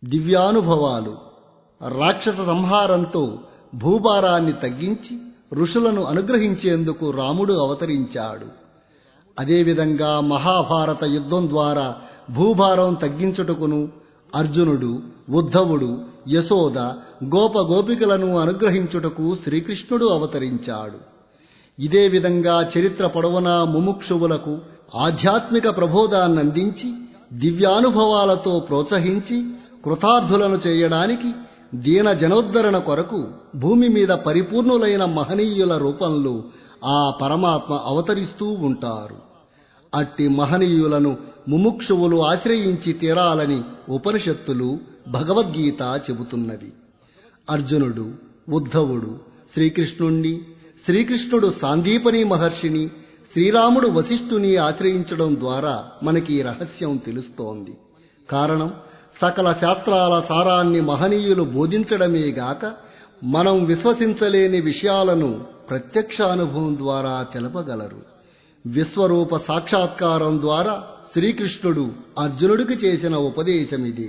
దివ్యానుభవాలు రాక్షస సంహారంతో భూభారాన్ని తగ్గించి ఋషులను అనుగ్రహించేందుకు రాముడు అవతరించాడు అదేవిధంగా మహాభారత యుద్ధం ద్వారా భూభారం తగ్గించుటకును అర్జునుడు ఉద్ధవుడు యశోద గోప గోపికలను అనుగ్రహించుటకు శ్రీకృష్ణుడు అవతరించాడు ఇదే విధంగా చరిత్ర పొడవునా ముముక్షువులకు ఆధ్యాత్మిక ప్రబోధాన్నందించి దివ్యానుభవాలతో ప్రోత్సహించి కృతార్థులను చేయడానికి దీన జనోద్ధరణ కొరకు భూమి మీద పరిపూర్ణులైన మహనీయుల రూపంలో ఆ పరమాత్మ అవతరిస్తూ ఉంటారు అట్టి మహనీయులను ముముక్షువులు ఆశ్రయించి తీరాలని ఉపనిషత్తులు భగవద్గీత చెబుతున్నవి అర్జునుడు ఉద్ధవుడు శ్రీకృష్ణుణ్ణి శ్రీకృష్ణుడు సాందీపని మహర్షిని శ్రీరాముడు వశిష్ఠుని ఆశ్రయించడం ద్వారా మనకి ఈ రహస్యం తెలుస్తోంది కారణం సకల శాస్త్రాల సారాన్ని మహనీయులు బోధించడమే గాక మనం విశ్వసించలేని విషయాలను ప్రత్యక్ష అనుభవం ద్వారా తెలపగలరు విశ్వరూప సాక్షాత్కారం ద్వారా శ్రీకృష్ణుడు అర్జునుడికి చేసిన ఉపదేశమిది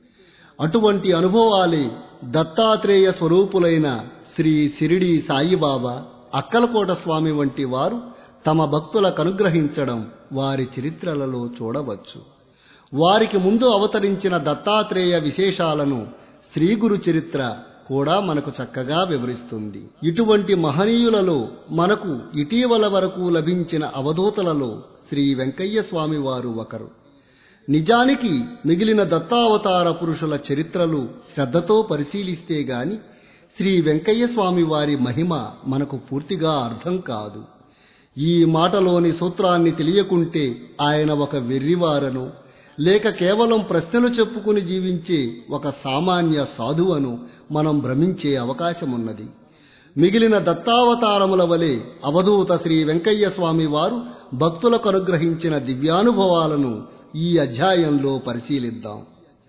అటువంటి అనుభవాలే దత్తాత్రేయ స్వరూపులైన శ్రీ సిరిడి సాయిబాబా అక్కలకోట స్వామి వంటి వారు తమ భక్తులకు అనుగ్రహించడం వారి చరిత్రలలో చూడవచ్చు వారికి ముందు అవతరించిన దత్తాత్రేయ విశేషాలను శ్రీ గురు చరిత్ర కూడా మనకు చక్కగా వివరిస్తుంది ఇటువంటి మహనీయులలో మనకు ఇటీవల వరకు లభించిన అవధూతలలో శ్రీ వెంకయ్య స్వామి వారు ఒకరు నిజానికి మిగిలిన దత్తావతార పురుషుల చరిత్రలు శ్రద్ధతో పరిశీలిస్తే గాని శ్రీ వెంకయ్య స్వామి వారి మహిమ మనకు పూర్తిగా అర్థం కాదు ఈ మాటలోని సూత్రాన్ని తెలియకుంటే ఆయన ఒక వెర్రివారను లేక కేవలం ప్రశ్నలు చెప్పుకుని జీవించే ఒక సామాన్య సాధువను మనం భ్రమించే అవకాశమున్నది మిగిలిన దత్తావతారముల వలె అవధూత శ్రీ వెంకయ్య స్వామి వారు భక్తులకు అనుగ్రహించిన దివ్యానుభవాలను ఈ అధ్యాయంలో పరిశీలిద్దాం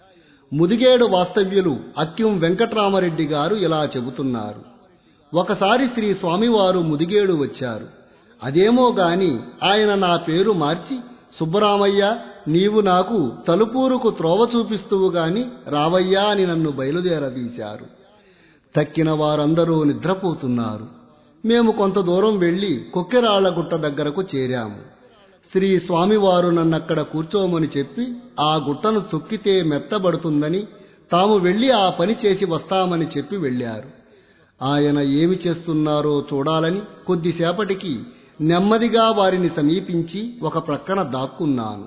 ముదిగేడు వాస్తవ్యులు అక్కిం వెంకట్రామరెడ్డి గారు ఇలా చెబుతున్నారు ఒకసారి శ్రీ స్వామివారు ముదిగేడు వచ్చారు అదేమో గాని ఆయన నా పేరు మార్చి సుబ్బరామయ్య నీవు నాకు తలుపూరుకు త్రోవ చూపిస్తువు గాని రావయ్యా అని నన్ను బయలుదేరదీశారు తక్కిన వారందరూ నిద్రపోతున్నారు మేము కొంత దూరం వెళ్లి కొక్కెరాళ్లగుట్ట దగ్గరకు చేరాము శ్రీ స్వామివారు నన్నక్కడ కూర్చోమని చెప్పి ఆ గుట్టను తొక్కితే మెత్తబడుతుందని తాము వెళ్లి ఆ పని చేసి వస్తామని చెప్పి వెళ్లారు ఆయన ఏమి చేస్తున్నారో చూడాలని కొద్దిసేపటికి నెమ్మదిగా వారిని సమీపించి ఒక ప్రక్కన దాక్కున్నాను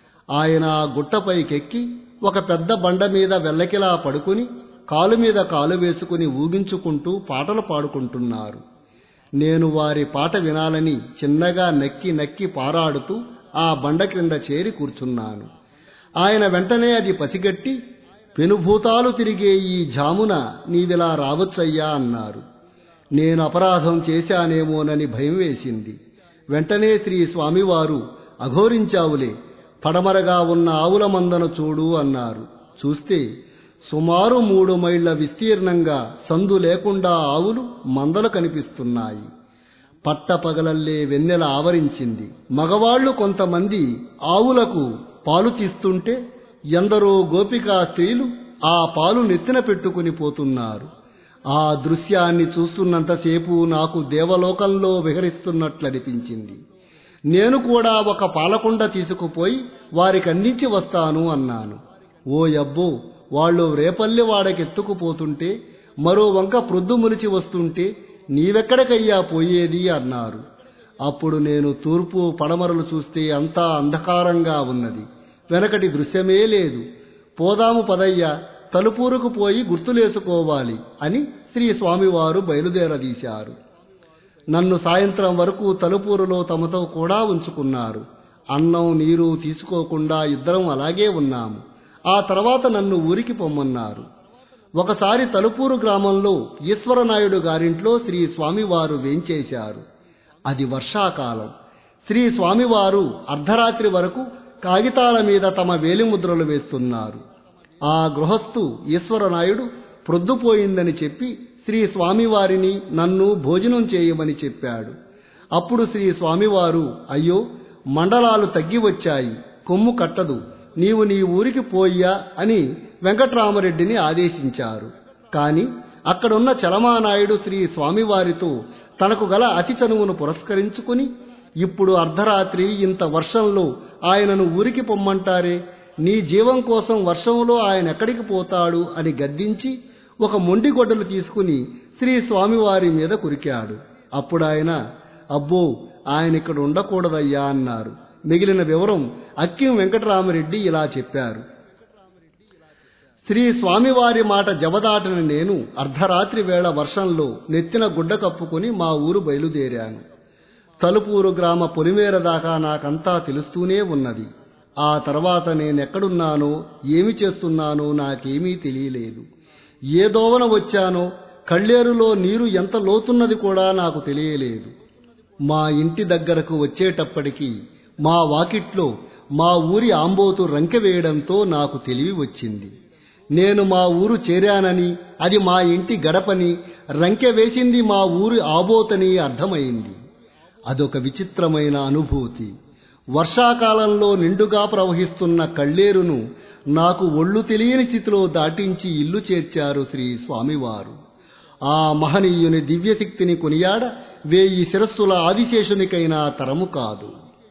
ఆయన ఆ గుట్టపైకెక్కి ఒక పెద్ద బండ మీద వెల్లకిలా పడుకుని కాలు మీద కాలు వేసుకుని ఊగించుకుంటూ పాటలు పాడుకుంటున్నారు నేను వారి పాట వినాలని చిన్నగా నక్కి నక్కి పారాడుతూ ఆ బండ క్రింద చేరి కూర్చున్నాను ఆయన వెంటనే అది పసిగట్టి పెనుభూతాలు తిరిగే ఈ జామున నీవిలా రావచ్చయ్యా అన్నారు నేను అపరాధం చేశానేమోనని భయం వేసింది వెంటనే శ్రీ స్వామివారు అఘోరించావులే పడమరగా ఉన్న ఆవుల మందను చూడు అన్నారు చూస్తే సుమారు మూడు మైళ్ల విస్తీర్ణంగా సందు లేకుండా ఆవులు మందలు కనిపిస్తున్నాయి పట్టపగలల్లే వెన్నెల ఆవరించింది మగవాళ్లు కొంతమంది ఆవులకు పాలు తీస్తుంటే ఎందరో గోపికా స్త్రీలు ఆ పాలు నెత్తిన పెట్టుకుని పోతున్నారు ఆ దృశ్యాన్ని చూస్తున్నంతసేపు నాకు దేవలోకంలో విహరిస్తున్నట్లనిపించింది నేను కూడా ఒక పాలకుండ తీసుకుపోయి వారికి అందించి వస్తాను అన్నాను ఓ యబ్బో వాళ్ళు రేపల్లి వాడకెత్తుకుపోతుంటే మరో వంక ప్రొద్దు ములిచి వస్తుంటే నీవెక్కడికయ్యా పోయేది అన్నారు అప్పుడు నేను తూర్పు పడమరలు చూస్తే అంతా అంధకారంగా ఉన్నది వెనకటి దృశ్యమే లేదు పోదాము పదయ్య తలుపూరుకు పోయి గుర్తులేసుకోవాలి అని శ్రీ స్వామివారు బయలుదేరదీశారు నన్ను సాయంత్రం వరకు తలుపూరులో తమతో కూడా ఉంచుకున్నారు అన్నం నీరు తీసుకోకుండా ఇద్దరం అలాగే ఉన్నాము ఆ తర్వాత నన్ను ఊరికి పొమ్మన్నారు ఒకసారి తలుపూరు గ్రామంలో ఈశ్వరనాయుడు గారింట్లో శ్రీ స్వామివారు వేంచేశారు అది వర్షాకాలం శ్రీ స్వామివారు అర్ధరాత్రి వరకు కాగితాల మీద తమ వేలిముద్రలు వేస్తున్నారు ఆ గృహస్థు ఈశ్వరనాయుడు ప్రొద్దుపోయిందని చెప్పి శ్రీ స్వామివారిని నన్ను భోజనం చేయమని చెప్పాడు అప్పుడు శ్రీ స్వామివారు అయ్యో మండలాలు తగ్గి వచ్చాయి కొమ్ము కట్టదు నీవు నీ ఊరికి పోయ్యా అని వెంకట్రామరెడ్డిని ఆదేశించారు కాని అక్కడున్న చలమానాయుడు శ్రీ స్వామివారితో తనకు గల అతి చనువును పురస్కరించుకుని ఇప్పుడు అర్ధరాత్రి ఇంత వర్షంలో ఆయనను ఊరికి పొమ్మంటారే నీ జీవం కోసం వర్షంలో ఆయన ఎక్కడికి పోతాడు అని గద్దించి ఒక మొండి గొడ్డలు తీసుకుని శ్రీ స్వామివారి మీద కురికాడు అప్పుడు ఆయన అబ్బో ఆయన ఇక్కడ ఉండకూడదయ్యా అన్నారు మిగిలిన వివరం అక్కిం వెంకటరామరెడ్డి ఇలా చెప్పారు శ్రీ స్వామివారి మాట జవదాటని నేను అర్ధరాత్రి వేళ వర్షంలో నెత్తిన గుడ్డ కప్పుకుని మా ఊరు బయలుదేరాను తలుపూరు గ్రామ పొలిమేర దాకా నాకంతా తెలుస్తూనే ఉన్నది ఆ తర్వాత నేనెక్కడున్నానో ఏమి చేస్తున్నానో నాకేమీ తెలియలేదు ఏ దోవన వచ్చానో కళ్ళేరులో నీరు ఎంత లోతున్నది కూడా నాకు తెలియలేదు మా ఇంటి దగ్గరకు వచ్చేటప్పటికి మా వాకిట్లో మా ఊరి ఆంబోతు రంకె వేయడంతో నాకు తెలివి వచ్చింది నేను మా ఊరు చేరానని అది మా ఇంటి గడపని రంకె వేసింది మా ఊరి ఆబోతని అర్థమైంది అదొక విచిత్రమైన అనుభూతి వర్షాకాలంలో నిండుగా ప్రవహిస్తున్న కళ్ళేరును నాకు ఒళ్ళు తెలియని స్థితిలో దాటించి ఇల్లు చేర్చారు శ్రీ స్వామివారు ఆ మహనీయుని దివ్యశక్తిని కొనియాడ వేయి శిరస్సుల ఆదిశేషునికైనా తరము కాదు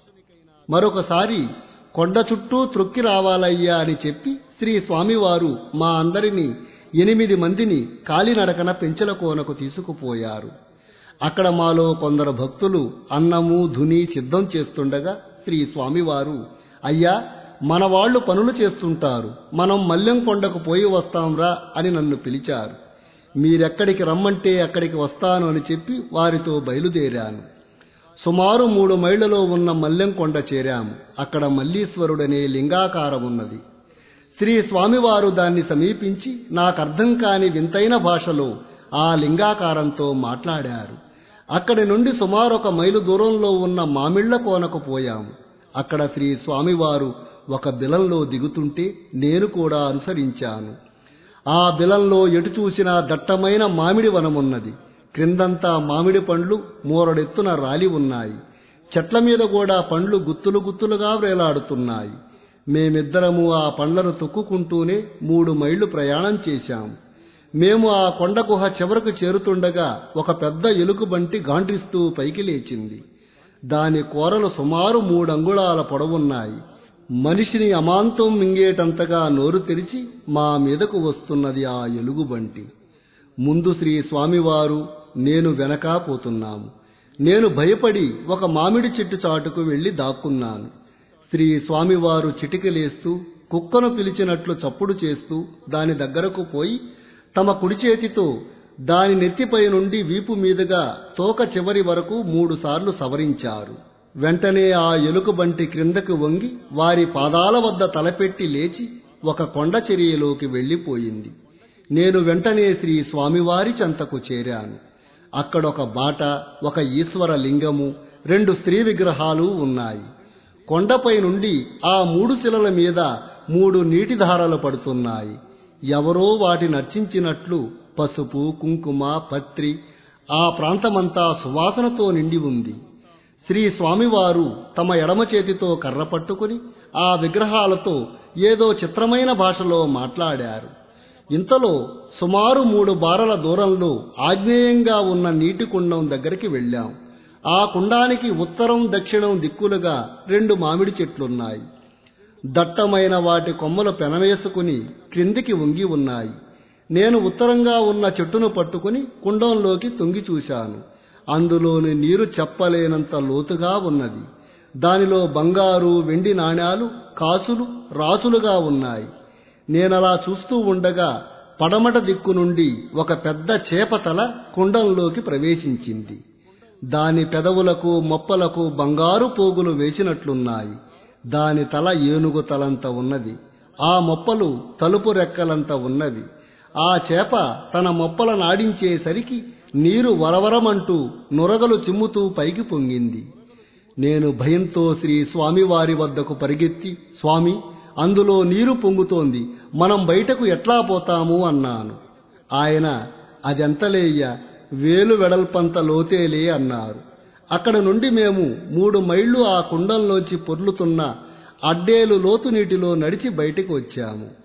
మరొకసారి కొండ చుట్టూ త్రొక్కి రావాలయ్యా అని చెప్పి శ్రీ స్వామివారు మా అందరినీ ఎనిమిది మందిని కాలినడకన పెంచల కోనకు తీసుకుపోయారు అక్కడ మాలో కొందరు భక్తులు అన్నము ధుని సిద్ధం చేస్తుండగా శ్రీ స్వామివారు అయ్యా మన వాళ్ళు పనులు చేస్తుంటారు మనం మల్లెం కొండకు పోయి వస్తాంరా అని నన్ను పిలిచారు మీరెక్కడికి రమ్మంటే అక్కడికి వస్తాను అని చెప్పి వారితో బయలుదేరాను సుమారు మూడు మైళ్లలో ఉన్న మల్లెంకొండ చేరాము అక్కడ మల్లీశ్వరుడనే లింగాకారం ఉన్నది శ్రీ స్వామివారు దాన్ని సమీపించి నాకర్థం కాని వింతైన భాషలో ఆ లింగాకారంతో మాట్లాడారు అక్కడి నుండి సుమారు ఒక మైలు దూరంలో ఉన్న మామిళ్ల కోనకు పోయాము అక్కడ శ్రీ స్వామివారు ఒక బిలంలో దిగుతుంటే నేను కూడా అనుసరించాను ఆ బిలంలో ఎటు చూసినా దట్టమైన మామిడి వనమున్నది క్రిందంతా మామిడి పండ్లు మూరడెత్తున రాలి ఉన్నాయి చెట్ల మీద కూడా పండ్లు గుత్తులు గుత్తులుగా వేలాడుతున్నాయి మేమిద్దరము ఆ పండ్లను తొక్కుకుంటూనే మూడు మైళ్లు ప్రయాణం చేశాం మేము ఆ కొండ గుహ చివరకు చేరుతుండగా ఒక పెద్ద ఎలుకబంటి గాండ్రిస్తూ పైకి లేచింది దాని కూరలు సుమారు మూడు అంగుళాల పొడవున్నాయి మనిషిని అమాంతం మింగేటంతగా నోరు తెరిచి మా మీదకు వస్తున్నది ఆ ఎలుగుబంటి ముందు శ్రీ స్వామివారు నేను వెనకా పోతున్నాము నేను భయపడి ఒక మామిడి చెట్టు చాటుకు వెళ్లి దాక్కున్నాను శ్రీ స్వామివారు చిటికలేస్తూ కుక్కను పిలిచినట్లు చప్పుడు చేస్తూ దాని దగ్గరకు పోయి తమ కుడి చేతితో దాని నెత్తిపై నుండి వీపు మీదుగా తోక చివరి వరకు మూడుసార్లు సవరించారు వెంటనే ఆ ఎలుకబంటి క్రిందకు వంగి వారి పాదాల వద్ద తలపెట్టి లేచి ఒక కొండ చర్యలోకి వెళ్ళిపోయింది నేను వెంటనే శ్రీ స్వామివారి చెంతకు చేరాను అక్కడొక బాట ఒక ఈశ్వర లింగము రెండు స్త్రీ విగ్రహాలు ఉన్నాయి కొండపై నుండి ఆ మూడు శిలల మీద మూడు నీటి ధారలు పడుతున్నాయి ఎవరో వాటిని అర్చించినట్లు పసుపు కుంకుమ పత్రి ఆ ప్రాంతమంతా సువాసనతో నిండి ఉంది శ్రీ స్వామివారు తమ ఎడమ చేతితో కర్ర పట్టుకుని ఆ విగ్రహాలతో ఏదో చిత్రమైన భాషలో మాట్లాడారు ఇంతలో సుమారు మూడు బారల దూరంలో ఆగ్నేయంగా ఉన్న నీటి కుండం దగ్గరికి వెళ్ళాం ఆ కుండానికి ఉత్తరం దక్షిణం దిక్కులుగా రెండు మామిడి చెట్లున్నాయి దట్టమైన వాటి కొమ్మలు పెనవేసుకుని క్రిందికి వంగి ఉన్నాయి నేను ఉత్తరంగా ఉన్న చెట్టును పట్టుకుని కుండంలోకి తొంగి చూశాను అందులోని నీరు చెప్పలేనంత లోతుగా ఉన్నది దానిలో బంగారు వెండి నాణ్యాలు కాసులు రాసులుగా ఉన్నాయి నేనలా చూస్తూ ఉండగా పడమట దిక్కు నుండి ఒక పెద్ద చేపతల కుండంలోకి ప్రవేశించింది దాని పెదవులకు మొప్పలకు బంగారు పోగులు వేసినట్లున్నాయి దాని తల ఏనుగు తలంత ఉన్నది ఆ మొప్పలు తలుపు రెక్కలంత ఉన్నవి ఆ చేప తన మొప్పల నాడించేసరికి నీరు వరవరమంటూ నురగలు చిమ్ముతూ పైకి పొంగింది నేను భయంతో శ్రీ స్వామివారి వద్దకు పరిగెత్తి స్వామి అందులో నీరు పొంగుతోంది మనం బయటకు ఎట్లా పోతాము అన్నాను ఆయన అదెంతలేయ్య వేలు వెడల్పంత లోతేలే అన్నారు అక్కడ నుండి మేము మూడు మైళ్ళు ఆ కుండంలోంచి పొర్లుతున్న అడ్డేలు లోతు నీటిలో నడిచి బయటకు వచ్చాము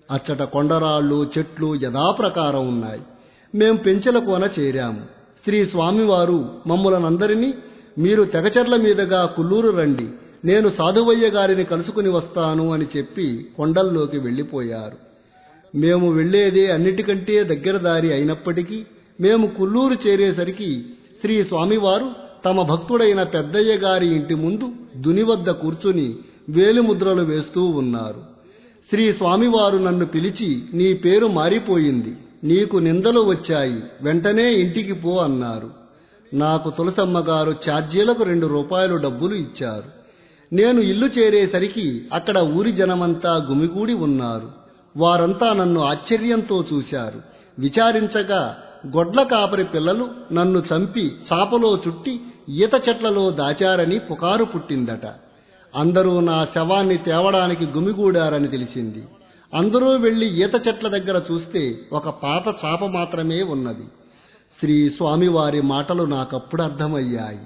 అచ్చట కొండరాళ్ళు చెట్లు యథాప్రకారం ఉన్నాయి మేం పెంచెల కోన చేరాము శ్రీ స్వామివారు మమ్ములనందరినీ మీరు తెగచెర్ల మీదుగా కుల్లూరు రండి నేను సాధువయ్య గారిని కలుసుకుని వస్తాను అని చెప్పి కొండల్లోకి వెళ్ళిపోయారు మేము వెళ్ళేదే అన్నిటికంటే దగ్గర దారి అయినప్పటికీ మేము కుల్లూరు చేరేసరికి శ్రీ స్వామివారు తమ భక్తుడైన పెద్దయ్య గారి ఇంటి ముందు దుని వద్ద కూర్చుని వేలిముద్రలు వేస్తూ ఉన్నారు శ్రీ స్వామివారు నన్ను పిలిచి నీ పేరు మారిపోయింది నీకు నిందలు వచ్చాయి వెంటనే ఇంటికి పో అన్నారు నాకు తులసమ్మ గారు ఛార్జీలకు రెండు రూపాయలు డబ్బులు ఇచ్చారు నేను ఇల్లు చేరేసరికి అక్కడ ఊరి జనమంతా గుమిగూడి ఉన్నారు వారంతా నన్ను ఆశ్చర్యంతో చూశారు విచారించగా గొడ్ల కాపరి పిల్లలు నన్ను చంపి చాపలో చుట్టి ఈత చెట్లలో దాచారని పుకారు పుట్టిందట అందరూ నా శవాన్ని తేవడానికి గుమిగూడారని తెలిసింది అందరూ వెళ్లి ఈత చెట్ల దగ్గర చూస్తే ఒక పాత చాప మాత్రమే ఉన్నది శ్రీ స్వామివారి మాటలు నాకప్పుడు అర్థమయ్యాయి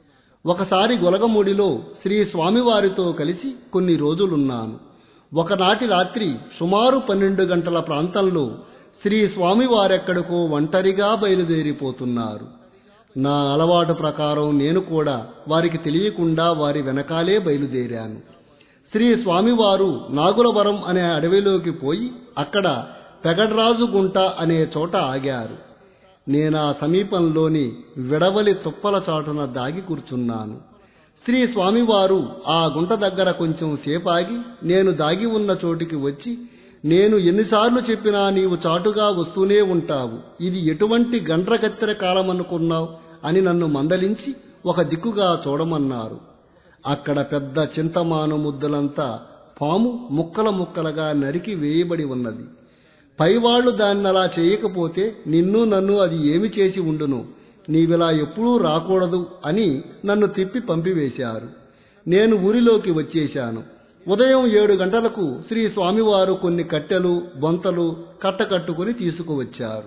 ఒకసారి గొలగమూడిలో శ్రీ స్వామివారితో కలిసి కొన్ని రోజులున్నాను ఒకనాటి రాత్రి సుమారు పన్నెండు గంటల ప్రాంతంలో శ్రీ స్వామివారెక్కడికో ఒంటరిగా బయలుదేరిపోతున్నారు నా అలవాటు ప్రకారం నేను కూడా వారికి తెలియకుండా వారి వెనకాలే బయలుదేరాను శ్రీ స్వామివారు నాగులవరం అనే అడవిలోకి పోయి అక్కడ పెగడ్రాజు గుంట అనే చోట ఆగారు నేనా సమీపంలోని విడవలి తుప్పల చాటున దాగి కూర్చున్నాను శ్రీ స్వామివారు ఆ గుంట దగ్గర కొంచెం సేపాగి నేను దాగి ఉన్న చోటికి వచ్చి నేను ఎన్నిసార్లు చెప్పినా నీవు చాటుగా వస్తూనే ఉంటావు ఇది ఎటువంటి గండ్ర కత్తెర కాలమనుకున్నావు అని నన్ను మందలించి ఒక దిక్కుగా చూడమన్నారు అక్కడ పెద్ద చింతమాను ముద్దలంతా పాము ముక్కల ముక్కలుగా నరికి వేయబడి ఉన్నది పైవాళ్లు దాన్ని అలా చేయకపోతే నిన్ను నన్ను అది ఏమి చేసి ఉండును నీవిలా ఎప్పుడూ రాకూడదు అని నన్ను తిప్పి పంపివేశారు నేను ఊరిలోకి వచ్చేశాను ఉదయం ఏడు గంటలకు శ్రీ స్వామివారు కొన్ని కట్టెలు బొంతలు కట్టకట్టుకుని తీసుకువచ్చారు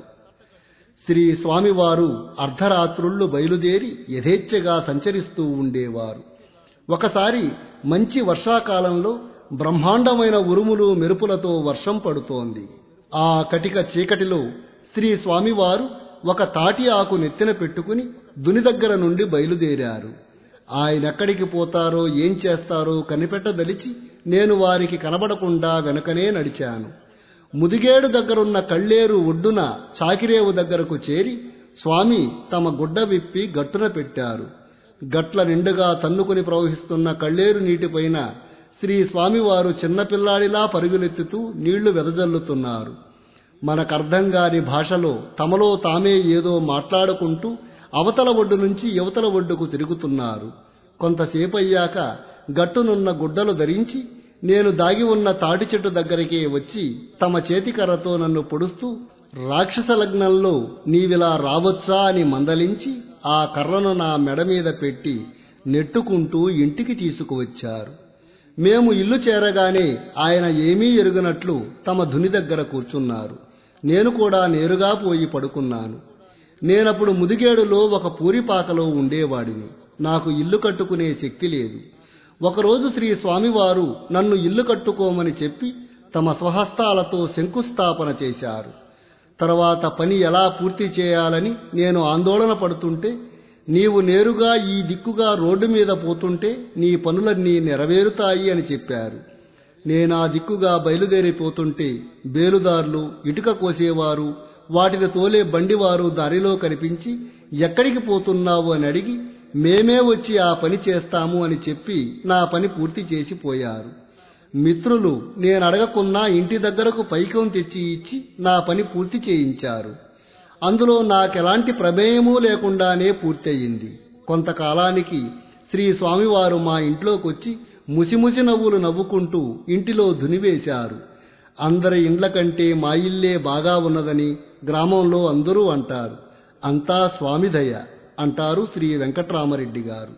శ్రీ స్వామివారు అర్ధరాత్రుళ్ళు బయలుదేరి యథేచ్ఛగా సంచరిస్తూ ఉండేవారు ఒకసారి మంచి వర్షాకాలంలో బ్రహ్మాండమైన ఉరుములు మెరుపులతో వర్షం పడుతోంది ఆ కటిక చీకటిలో శ్రీ స్వామివారు ఒక తాటి ఆకు నెత్తిన పెట్టుకుని దుని దగ్గర నుండి బయలుదేరారు ఆయనెక్కడికి పోతారో ఏం చేస్తారో కనిపెట్టదలిచి నేను వారికి కనబడకుండా వెనకనే నడిచాను ముదిగేడు దగ్గరున్న కళ్ళేరు ఒడ్డున చాకిరేవు దగ్గరకు చేరి స్వామి తమ గుడ్డ విప్పి గట్టున పెట్టారు గట్ల నిండుగా తన్నుకుని ప్రవహిస్తున్న కళ్ళేరు నీటిపైన శ్రీ స్వామివారు చిన్నపిల్లాడిలా పరుగులెత్తుతూ నీళ్లు వెదజల్లుతున్నారు మనకర్థం కాని భాషలో తమలో తామే ఏదో మాట్లాడుకుంటూ అవతల ఒడ్డు నుంచి యువతల ఒడ్డుకు తిరుగుతున్నారు కొంతసేపయ్యాక గట్టునున్న గుడ్డలు ధరించి నేను దాగి ఉన్న తాటి చెట్టు దగ్గరికి వచ్చి తమ చేతికర్రతో నన్ను పొడుస్తూ రాక్షస లగ్నంలో నీవిలా రావచ్చా అని మందలించి ఆ కర్రను నా మెడ మీద పెట్టి నెట్టుకుంటూ ఇంటికి తీసుకువచ్చారు మేము ఇల్లు చేరగానే ఆయన ఏమీ ఎరుగనట్లు తమ ధుని దగ్గర కూర్చున్నారు నేను కూడా నేరుగా పోయి పడుకున్నాను నేనప్పుడు ముదిగేడులో ఒక పూరిపాకలో ఉండేవాడిని నాకు ఇల్లు కట్టుకునే శక్తి లేదు ఒకరోజు శ్రీ స్వామివారు నన్ను ఇల్లు కట్టుకోమని చెప్పి తమ స్వహస్తాలతో శంకుస్థాపన చేశారు తర్వాత పని ఎలా పూర్తి చేయాలని నేను ఆందోళన పడుతుంటే నీవు నేరుగా ఈ దిక్కుగా రోడ్డు మీద పోతుంటే నీ పనులన్నీ నెరవేరుతాయి అని చెప్పారు నేను ఆ దిక్కుగా బయలుదేరిపోతుంటే బేలుదారులు ఇటుక కోసేవారు వాటిని తోలే బండివారు దారిలో కనిపించి ఎక్కడికి పోతున్నావు అని అడిగి మేమే వచ్చి ఆ పని చేస్తాము అని చెప్పి నా పని పూర్తి చేసి పోయారు మిత్రులు నేను అడగకున్నా ఇంటి దగ్గరకు పైకం తెచ్చి ఇచ్చి నా పని పూర్తి చేయించారు అందులో నాకెలాంటి ప్రమేయమూ లేకుండానే పూర్తయింది కొంతకాలానికి శ్రీ స్వామివారు మా ఇంట్లోకొచ్చి ముసిముసి నవ్వులు నవ్వుకుంటూ ఇంటిలో దునివేశారు అందరి ఇండ్ల కంటే మా ఇల్లే బాగా ఉన్నదని గ్రామంలో అందరూ అంటారు అంతా స్వామి దయ అంటారు శ్రీ వెంకట్రామరెడ్డి గారు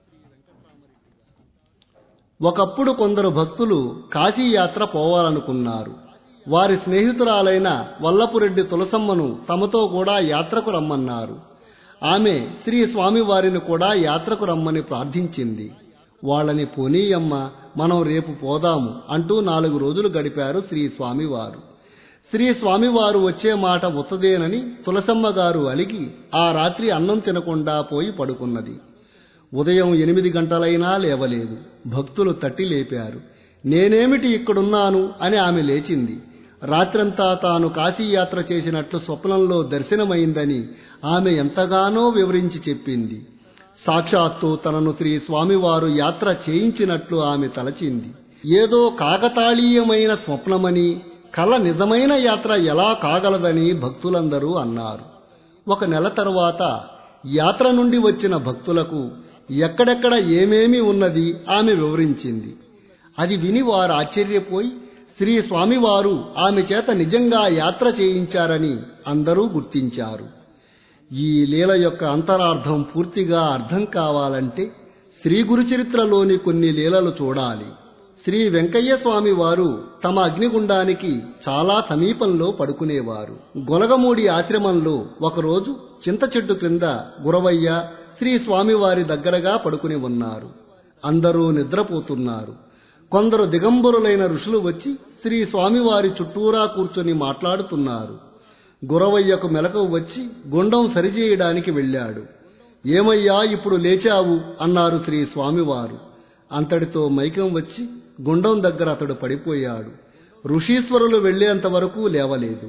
ఒకప్పుడు కొందరు భక్తులు కాశీయాత్ర పోవాలనుకున్నారు వారి స్నేహితురాలైన వల్లపురెడ్డి తులసమ్మను తమతో కూడా యాత్రకు రమ్మన్నారు ఆమె శ్రీ స్వామివారిని కూడా యాత్రకు రమ్మని ప్రార్థించింది వాళ్ళని పోనీయమ్మ మనం రేపు పోదాము అంటూ నాలుగు రోజులు గడిపారు శ్రీ స్వామివారు శ్రీ స్వామివారు వచ్చే మాట ఉత్తదేనని తులసమ్మ గారు అలిగి ఆ రాత్రి అన్నం తినకుండా పోయి పడుకున్నది ఉదయం ఎనిమిది గంటలైనా లేవలేదు భక్తులు తట్టి లేపారు నేనేమిటి ఇక్కడున్నాను అని ఆమె లేచింది రాత్రంతా తాను కాశీయాత్ర చేసినట్లు స్వప్నంలో దర్శనమైందని ఆమె ఎంతగానో వివరించి చెప్పింది సాక్షాత్తు తనను శ్రీ స్వామివారు యాత్ర చేయించినట్లు ఆమె తలచింది ఏదో కాకతాళీయమైన స్వప్నమని కల నిజమైన యాత్ర ఎలా కాగలదని భక్తులందరూ అన్నారు ఒక నెల తరువాత యాత్ర నుండి వచ్చిన భక్తులకు ఎక్కడెక్కడ ఏమేమి ఉన్నది ఆమె వివరించింది అది విని వారు ఆశ్చర్యపోయి శ్రీ స్వామివారు ఆమె చేత నిజంగా యాత్ర చేయించారని అందరూ గుర్తించారు ఈ లీల యొక్క అంతరార్థం పూర్తిగా అర్థం కావాలంటే శ్రీ గురుచరిత్రలోని కొన్ని లీలలు చూడాలి శ్రీ వెంకయ్య స్వామి వారు తమ అగ్నిగుండానికి చాలా సమీపంలో పడుకునేవారు గొలగమూడి ఆశ్రమంలో ఒకరోజు చింత చెట్టు క్రింద గురవయ్య శ్రీ స్వామివారి దగ్గరగా పడుకుని ఉన్నారు అందరూ నిద్రపోతున్నారు కొందరు దిగంబరులైన ఋషులు వచ్చి శ్రీ స్వామివారి చుట్టూరా కూర్చొని మాట్లాడుతున్నారు గురవయ్యకు మెలకు వచ్చి గుండం సరిచేయడానికి వెళ్ళాడు ఏమయ్యా ఇప్పుడు లేచావు అన్నారు శ్రీ స్వామివారు అంతటితో మైకం వచ్చి గుండం దగ్గర అతడు పడిపోయాడు ఋషీశ్వరులు వెళ్లేంత వరకు లేవలేదు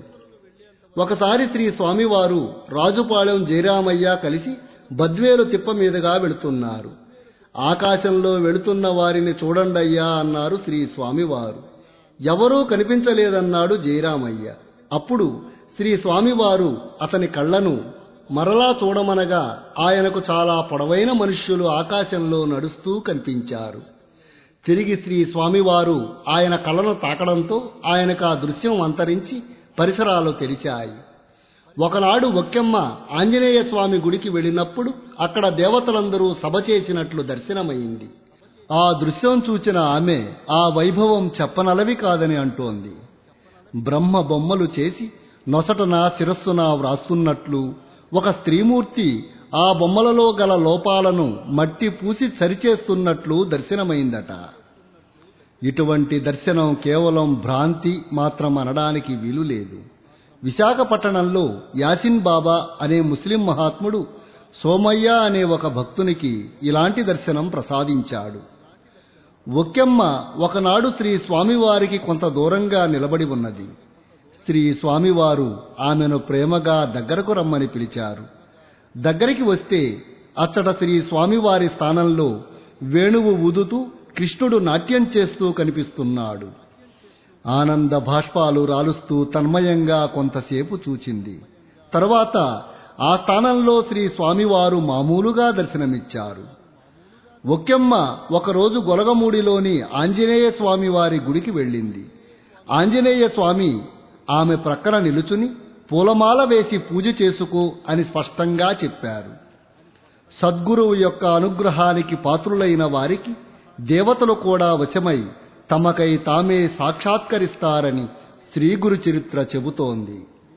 ఒకసారి శ్రీ స్వామివారు రాజుపాళెం జయరామయ్య కలిసి బద్వేలు తిప్ప మీదుగా వెళుతున్నారు ఆకాశంలో వెళుతున్న వారిని చూడండయ్యా అన్నారు శ్రీ స్వామివారు ఎవరూ కనిపించలేదన్నాడు జయరామయ్య అప్పుడు శ్రీ స్వామివారు అతని కళ్ళను మరలా చూడమనగా ఆయనకు చాలా పొడవైన మనుష్యులు ఆకాశంలో నడుస్తూ కనిపించారు తిరిగి శ్రీ స్వామివారు ఆయన కళ్ళను తాకడంతో ఆయనకు ఆ దృశ్యం అంతరించి పరిసరాలు తెలిశాయి ఒకనాడు ఒక్కెమ్మ ఆంజనేయ స్వామి గుడికి వెళ్ళినప్పుడు అక్కడ దేవతలందరూ సభ చేసినట్లు దర్శనమైంది ఆ దృశ్యం చూచిన ఆమె ఆ వైభవం చెప్పనలవి కాదని అంటోంది బ్రహ్మ బొమ్మలు చేసి నొసటన శిరస్సున వ్రాస్తున్నట్లు ఒక స్త్రీమూర్తి ఆ బొమ్మలలో గల లోపాలను మట్టి పూసి సరిచేస్తున్నట్లు దర్శనమైందట ఇటువంటి దర్శనం కేవలం భ్రాంతి మాత్రం అనడానికి వీలు లేదు విశాఖపట్టణంలో యాసిన్ బాబా అనే ముస్లిం మహాత్ముడు సోమయ్య అనే ఒక భక్తునికి ఇలాంటి దర్శనం ప్రసాదించాడు ఒక్కెమ్మ ఒకనాడు శ్రీ స్వామివారికి కొంత దూరంగా నిలబడి ఉన్నది శ్రీ స్వామివారు ఆమెను ప్రేమగా దగ్గరకు రమ్మని పిలిచారు దగ్గరికి వస్తే అచ్చట శ్రీ స్వామివారి స్థానంలో వేణువు ఊదుతూ కృష్ణుడు నాట్యం చేస్తూ కనిపిస్తున్నాడు ఆనంద భాష్పాలు రాలుస్తూ తన్మయంగా కొంతసేపు చూచింది తరువాత ఆ స్థానంలో శ్రీ స్వామివారు మామూలుగా దర్శనమిచ్చారు ఒక్కెమ్మ ఒకరోజు గొలగమూడిలోని ఆంజనేయ స్వామి వారి గుడికి వెళ్ళింది ఆంజనేయ స్వామి ఆమె ప్రక్కన నిలుచుని పూలమాల వేసి పూజ చేసుకో అని స్పష్టంగా చెప్పారు సద్గురువు యొక్క అనుగ్రహానికి పాత్రులైన వారికి దేవతలు కూడా వశమై తమకై తామే సాక్షాత్కరిస్తారని శ్రీగురు చరిత్ర చెబుతోంది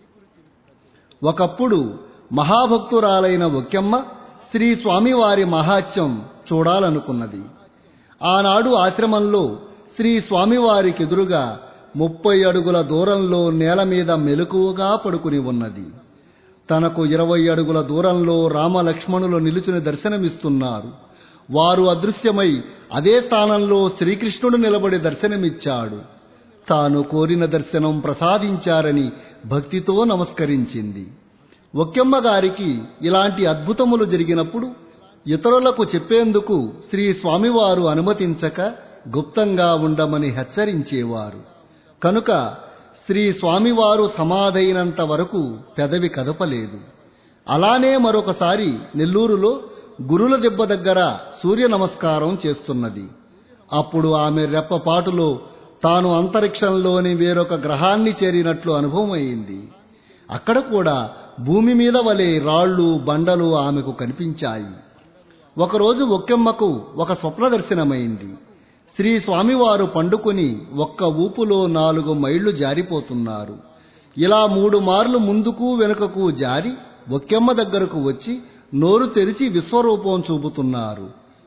ఒకప్పుడు మహాభక్తురాలైన ఒక్కెమ్మ శ్రీ స్వామివారి మహాత్యం చూడాలనుకున్నది ఆనాడు ఆశ్రమంలో శ్రీ స్వామివారికి ఎదురుగా ముప్పై అడుగుల దూరంలో నేల మీద మెలకువగా పడుకుని ఉన్నది తనకు ఇరవై అడుగుల దూరంలో రామలక్ష్మణులు నిలుచుని దర్శనమిస్తున్నారు వారు అదృశ్యమై అదే స్థానంలో శ్రీకృష్ణుడు నిలబడి దర్శనమిచ్చాడు తాను కోరిన దర్శనం ప్రసాదించారని భక్తితో నమస్కరించింది ఒక్కెమ్మ గారికి ఇలాంటి అద్భుతములు జరిగినప్పుడు ఇతరులకు చెప్పేందుకు శ్రీ స్వామివారు అనుమతించక గుప్తంగా ఉండమని హెచ్చరించేవారు కనుక శ్రీ స్వామివారు సమాధైనంత వరకు పెదవి కదపలేదు అలానే మరొకసారి నెల్లూరులో గురుల దెబ్బ దగ్గర సూర్య నమస్కారం చేస్తున్నది అప్పుడు ఆమె రెప్పపాటులో తాను అంతరిక్షంలోని వేరొక గ్రహాన్ని చేరినట్లు అనుభవమైంది అక్కడ కూడా భూమి మీద వలె రాళ్ళు బండలు ఆమెకు కనిపించాయి ఒకరోజు ఒక్కెమ్మకు ఒక స్వప్న దర్శనమైంది శ్రీ స్వామివారు పండుకొని ఒక్క ఊపులో నాలుగు మైళ్లు జారిపోతున్నారు ఇలా మూడు మార్లు ముందుకు వెనుకకు జారి ఒక్కెమ్మ దగ్గరకు వచ్చి నోరు తెరిచి విశ్వరూపం చూపుతున్నారు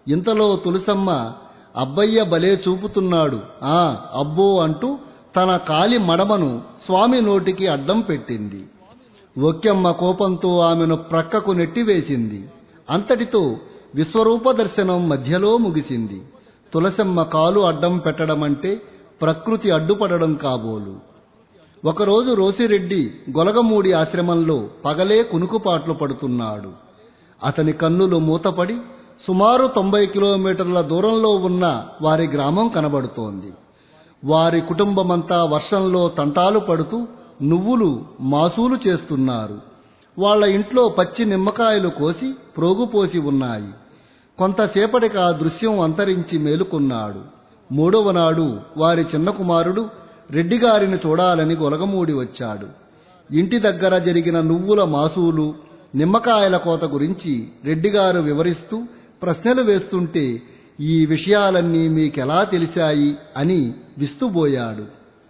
ఇంతలో తులసమ్మ అబ్బయ్య భలే చూపుతున్నాడు ఆ అబ్బో అంటూ తన కాలి మడమను స్వామి నోటికి అడ్డం పెట్టింది ఒక్కెమ్మ కోపంతో ఆమెను ప్రక్కకు నెట్టివేసింది అంతటితో విశ్వరూప దర్శనం మధ్యలో ముగిసింది తులసమ్మ కాలు అడ్డం పెట్టడం అంటే ప్రకృతి అడ్డుపడడం కాబోలు ఒకరోజు రోసిరెడ్డి గొలగమూడి ఆశ్రమంలో పగలే కునుకుపాట్లు పడుతున్నాడు అతని కన్నులు మూతపడి సుమారు తొంభై కిలోమీటర్ల దూరంలో ఉన్న వారి గ్రామం కనబడుతోంది వారి కుటుంబమంతా వర్షంలో తంటాలు పడుతూ నువ్వులు మాసూలు చేస్తున్నారు వాళ్ళ ఇంట్లో పచ్చి నిమ్మకాయలు కోసి ప్రోగుపోసి ఉన్నాయి కొంతసేపటికి ఆ దృశ్యం అంతరించి మేలుకున్నాడు మూడవ నాడు వారి చిన్న కుమారుడు రెడ్డిగారిని చూడాలని గొలగమూడి వచ్చాడు ఇంటి దగ్గర జరిగిన నువ్వుల మాసూలు నిమ్మకాయల కోత గురించి రెడ్డిగారు వివరిస్తూ ప్రశ్నలు వేస్తుంటే ఈ విషయాలన్నీ మీకెలా తెలిసాయి అని విస్తుబోయాడు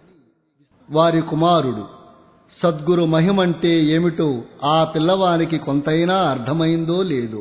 వారి కుమారుడు సద్గురు మహిమంటే ఏమిటో ఆ పిల్లవానికి కొంతైనా అర్థమైందో లేదో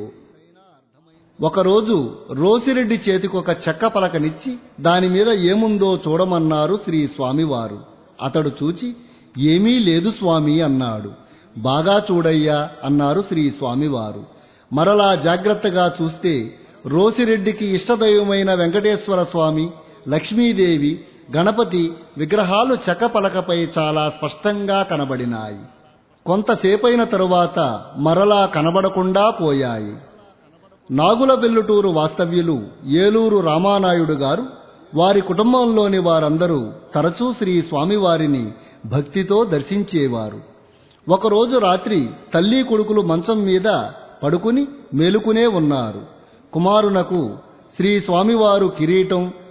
ఒకరోజు రోసిరెడ్డి చేతికొక చెక్క పలకనిచ్చి దానిమీద ఏముందో చూడమన్నారు శ్రీ స్వామివారు అతడు చూచి ఏమీ లేదు స్వామి అన్నాడు బాగా చూడయ్యా అన్నారు శ్రీ స్వామివారు మరలా జాగ్రత్తగా చూస్తే రోసిరెడ్డికి ఇష్టదైవమైన వెంకటేశ్వర స్వామి లక్ష్మీదేవి గణపతి విగ్రహాలు చెక్కపలకపై చాలా స్పష్టంగా కనబడినాయి కొంతసేపైన తరువాత మరలా కనబడకుండా పోయాయి నాగుల బెల్లుటూరు వాస్తవ్యులు ఏలూరు రామానాయుడు గారు వారి కుటుంబంలోని వారందరూ తరచూ శ్రీ స్వామివారిని భక్తితో దర్శించేవారు ఒకరోజు రాత్రి తల్లి కొడుకులు మంచం మీద పడుకుని మేలుకునే ఉన్నారు కుమారునకు శ్రీ స్వామివారు కిరీటం